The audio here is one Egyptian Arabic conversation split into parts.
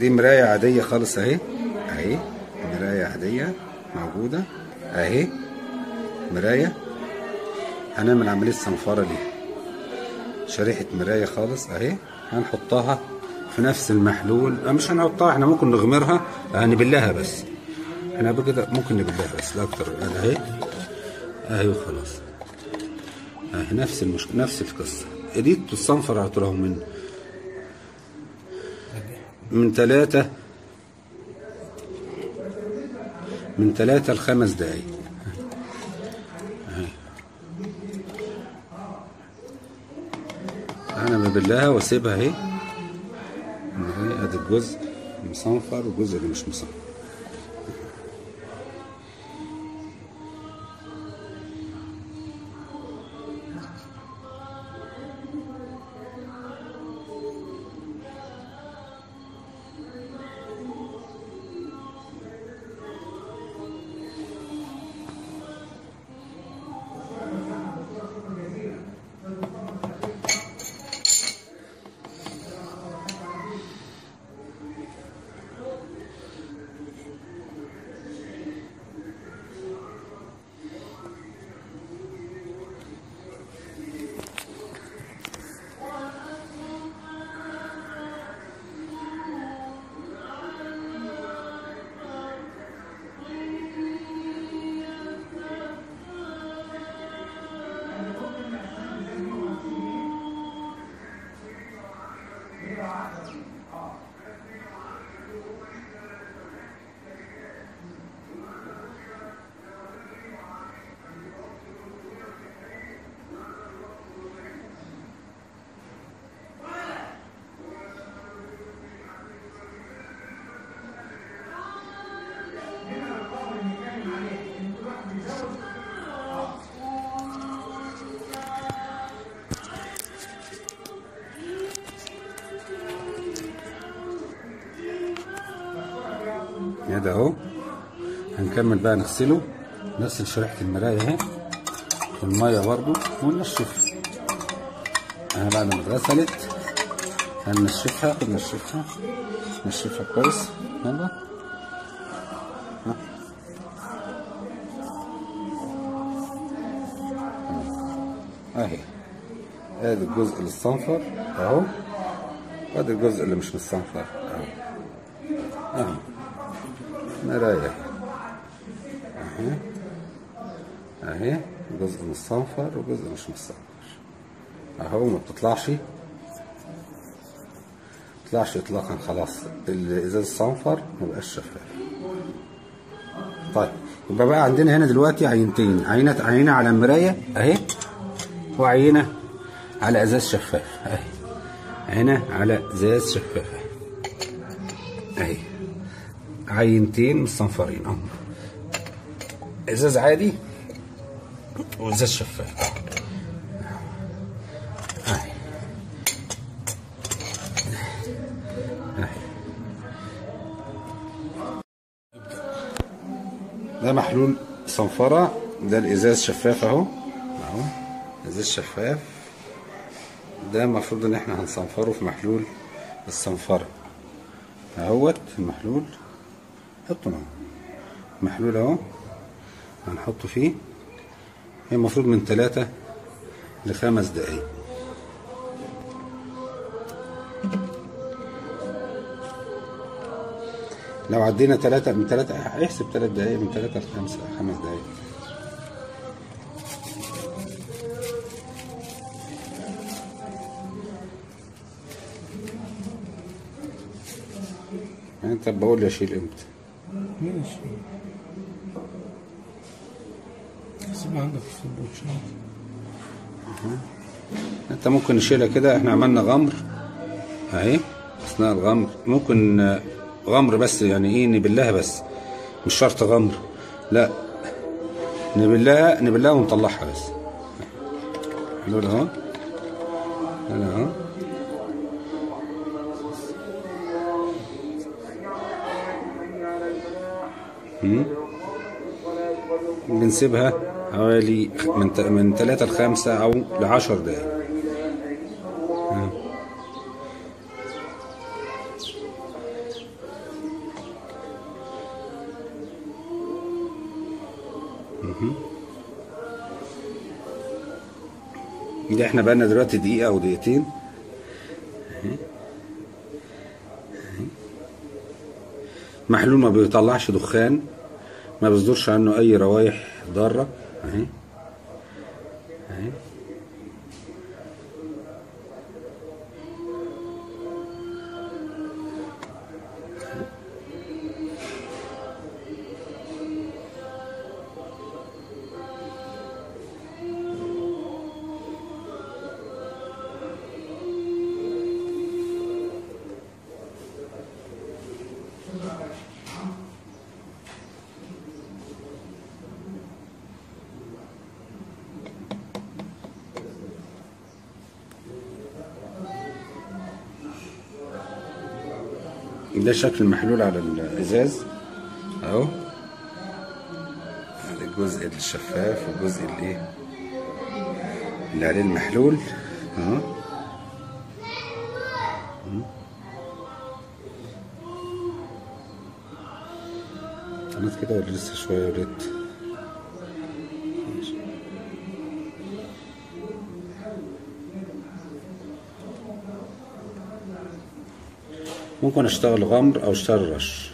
دي مراية عادية خالص اهي اهي مراية عادية موجودة اهي مراية هنعمل عملية صنفرة ليها شريحة مراية خالص اهي هنحطها في نفس المحلول أه مش هنحطها احنا ممكن نغمرها هنبلها بس احنا كده ممكن نبلها بس لا اكتر يعني اهي اهي وخلاص اهي نفس المش... نفس القصة دي بتصنفر على طول أهو من من ثلاثة من ثلاثة لخمس دقايق انا ببلها واسيبها اهي اهي ادي الجزء المصنفر والجزء اللي مش مصنفر ده اهو هنكمل بقى نغسله نغسل شريحة المراية اهي في المية برضو وننشف اهي بعد ما اتغسلت هننشفها خد نشفها نشفها كويس يلا ها. اهي ادي الجزء اللي الصنفر اهو وادي الجزء اللي مش متصنفر اهو اهو مراية اهي اهي جزء متصنفر وجزء مش متصنفر اهو ما بتطلعش بتطلعش اطلاقا خلاص الازاز الصنفر ما بقاش شفاف طيب يبقى بقى عندنا هنا دلوقتي عينتين عينة عينة على مراية اهي وعينة على ازاز شفاف اهي هنا على ازاز شفاف اهي عينتين مصنفرين اهو ازاز عادي وازاز شفاف اهي اهي ده محلول صنفرة ده الازاز شفاف اهو اهو ازاز شفاف ده المفروض ان احنا هنصنفره في محلول الصنفرة اهوت المحلول حطه معاه محلول اهو هنحطه فيه هي المفروض من ثلاثة لخمس دقايق لو عدينا ثلاثة من ثلاثة احسب ثلاث دقايق من ثلاثة لخمسة خمس دقايق انت بقول لي اشيل امتى ماشي سيب عندك في البوتشات انت ممكن نشيلها كده احنا عملنا غمر اهي اثناء الغمر ممكن آه، غمر بس يعني ايه نبلها بس مش شرط غمر لا نبلها نبلها ونطلعها بس حلول اهو هنا اهو مم. بنسيبها حوالي من ت- من 3 ل 5 او ل 10 دقايق ده احنا بقالنا دلوقتي دقيقة او دقيقتين اهي. اهي. محلول ما بيطلعش دخان ما بيصدرش عنه اي روايح ضارة اهي اهي ده شكل المحلول على الازاز اهو هذا الجزء الشفاف والجزء الايه اللي عليه المحلول اهو عملت كده ولا لسه شويه يا ريت ماشي. ممكن اشتغل غمر او اشتغل رش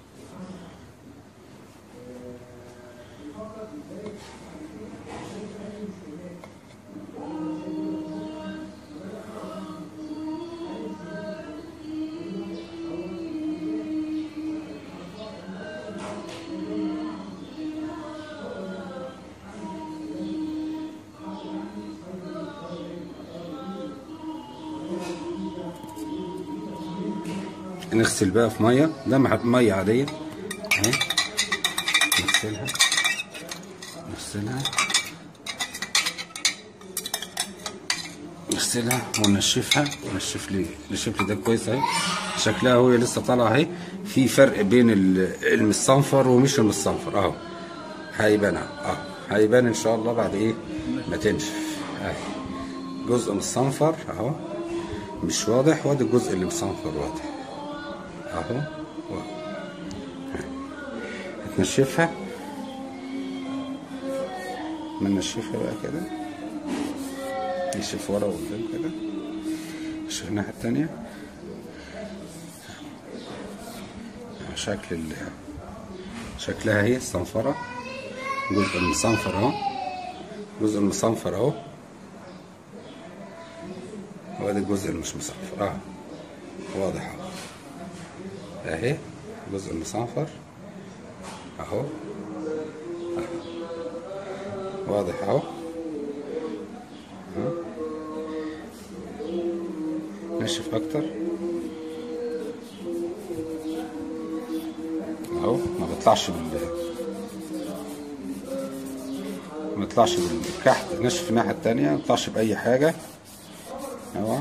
نغسل بقى في ميه ده مح- ميه عاديه اهي نغسلها نغسلها نغسلها وننشفها نشف لي نشف لي ده كويس اهي شكلها هو لسه طالعه اهي في فرق بين ال- المصنفر ومش المصنفر اهو هيبان اهو اهو هيبان ان شاء الله بعد ايه ما تنشف اهي جزء مصنفر اهو مش واضح وادي الجزء اللي مصنفر واضح اهو و- هتنشفها ما ننشفها بقى كده نشف ورا وقدام كده نشوف الناحية التانية شكل ال شكلها هي الصنفرة جزء المصنفر اهو جزء المصنفر اهو وادي الجزء اللي مش مصنفر اه واضح اهو اهي جزء المصنفر اهو أهو. واضح اهو أهو. نشف اكتر اهو ما بيطلعش بال ما بيطلعش بالكحت نشف الناحية التانية ما بيطلعش بأي حاجة اهو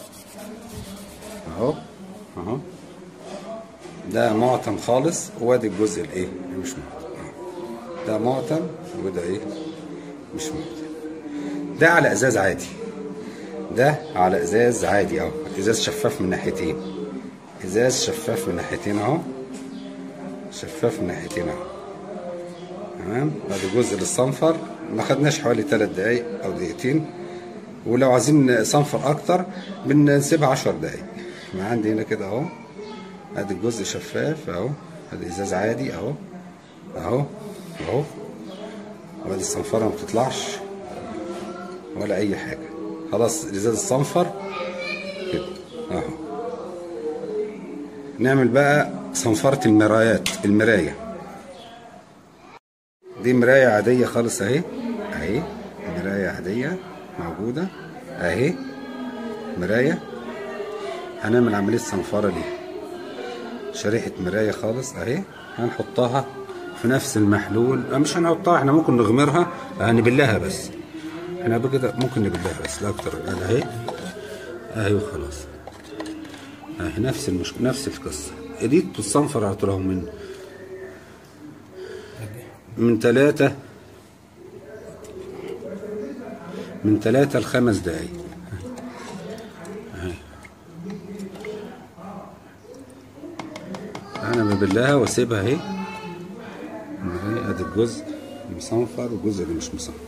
اهو اهو ده معتم خالص وادي الجزء الايه اللي مش معتم أهو. ده معتم وده ايه مش معتم ده على ازاز عادي ده على ازاز عادي اهو ازاز شفاف من ناحيتين ازاز شفاف من ناحيتين اهو شفاف من ناحيتين اهو تمام بعد جزء للصنفر ما خدناش حوالي 3 دقايق او دقيقتين ولو عايزين صنفر اكتر بنسيبها 10 دقايق ما عندي هنا كده اهو ادي الجزء شفاف اهو ادي ازاز عادي اهو اهو اهو وادي الصنفره ما بتطلعش ولا اي حاجه خلاص ازاز الصنفر كده اهو نعمل بقى صنفره المرايات المرايه دي مرايه عاديه خالص اهي اهي مرايه عاديه موجوده اهي مرايه هنعمل عمليه صنفره ليها شريحة مراية خالص اهي هنحطها في نفس المحلول أه مش هنحطها احنا ممكن نغمرها هنبلها بس احنا كده ممكن نبلها بس لا اكتر من كده اهي اهي وخلاص اهي نفس المش... نفس القصة دي تصنفر على طول أهو من من ثلاثة من ثلاثة لخمس دقايق انا ببلها واسيبها اهي اهي ادي الجزء مصنفر والجزء اللي مش مصنفر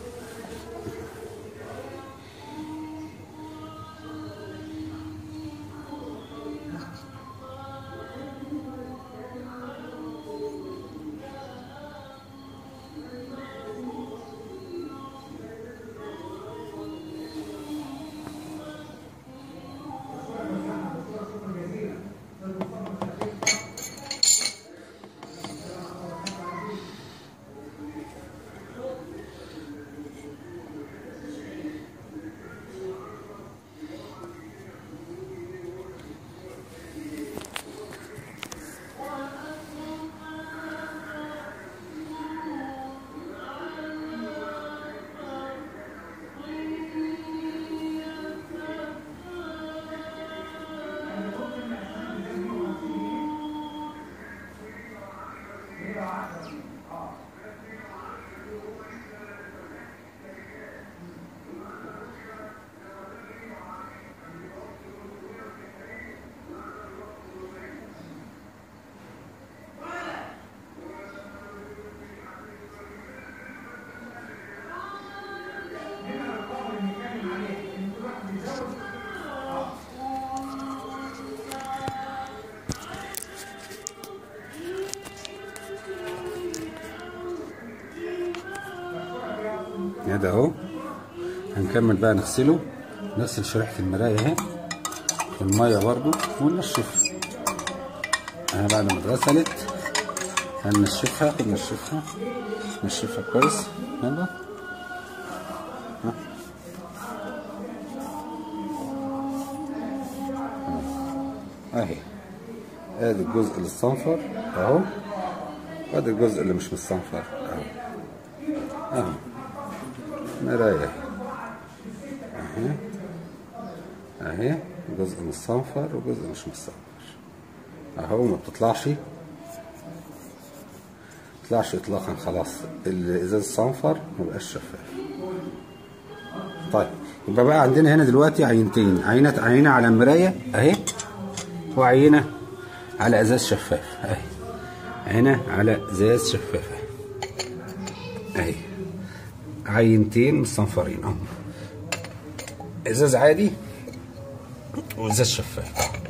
ده اهو هنكمل بقى نغسله نغسل شريحة المراية اهي في المية برضو وننشفها اهي بعد ما اتغسلت هننشفها خد نشفها نشفها كويس يلا ها. اهي ادي الجزء اللي الصنفر اهو وادي الجزء اللي مش متصنفر اهو اهو مراية اهي اهي جزء متصنفر وجزء مش متصنفر اهو ما بتطلعش بتطلعش اطلاقا خلاص الازاز الصنفر ما بقاش شفاف طيب يبقى بقى عندنا هنا دلوقتي عينتين عينة عينة على مراية اهي وعينة على ازاز شفاف اهي هنا على ازاز شفاف اهي عينتين مصنفرين اهو ازاز عادي وازاز شفاف